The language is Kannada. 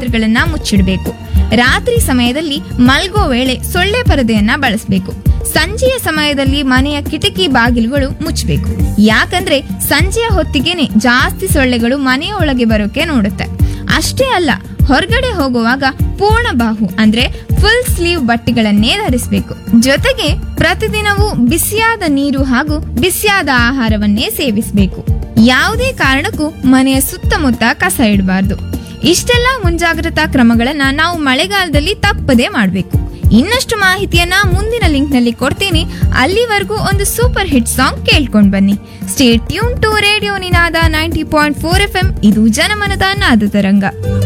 ಪಾತ್ರೆಗಳನ್ನ ಮುಚ್ಚಿಡಬೇಕು ರಾತ್ರಿ ಸಮಯದಲ್ಲಿ ಮಲ್ಗೋ ವೇಳೆ ಸೊಳ್ಳೆ ಪರದೆಯನ್ನ ಬಳಸಬೇಕು ಸಂಜೆಯ ಸಮಯದಲ್ಲಿ ಮನೆಯ ಕಿಟಕಿ ಬಾಗಿಲುಗಳು ಮುಚ್ಚಬೇಕು ಯಾಕಂದ್ರೆ ಸಂಜೆಯ ಹೊತ್ತಿಗೆನೆ ಜಾಸ್ತಿ ಸೊಳ್ಳೆಗಳು ಮನೆಯ ಒಳಗೆ ಬರೋಕೆ ನೋಡುತ್ತೆ ಅಷ್ಟೇ ಅಲ್ಲ ಹೊರಗಡೆ ಹೋಗುವಾಗ ಪೂರ್ಣ ಬಾಹು ಅಂದ್ರೆ ಫುಲ್ ಸ್ಲೀವ್ ಬಟ್ಟೆಗಳನ್ನೇ ಧರಿಸಬೇಕು ಜೊತೆಗೆ ಪ್ರತಿದಿನವೂ ಬಿಸಿಯಾದ ನೀರು ಹಾಗೂ ಬಿಸಿಯಾದ ಆಹಾರವನ್ನೇ ಸೇವಿಸಬೇಕು ಯಾವುದೇ ಕಾರಣಕ್ಕೂ ಮನೆಯ ಸುತ್ತಮುತ್ತ ಕಸ ಇಡಬಾರ್ದು ಇಷ್ಟೆಲ್ಲ ಮುಂಜಾಗ್ರತಾ ಕ್ರಮಗಳನ್ನ ನಾವು ಮಳೆಗಾಲದಲ್ಲಿ ತಪ್ಪದೇ ಮಾಡಬೇಕು ಇನ್ನಷ್ಟು ಮಾಹಿತಿಯನ್ನ ಮುಂದಿನ ಲಿಂಕ್ ನಲ್ಲಿ ಕೊಡ್ತೀನಿ ಅಲ್ಲಿವರೆಗೂ ಒಂದು ಸೂಪರ್ ಹಿಟ್ ಸಾಂಗ್ ಕೇಳ್ಕೊಂಡ್ ಬನ್ನಿ stay tune to radio Ninada ninety point four F M ಇದು ಜನಮನದ ನಾದ ತರಂಗ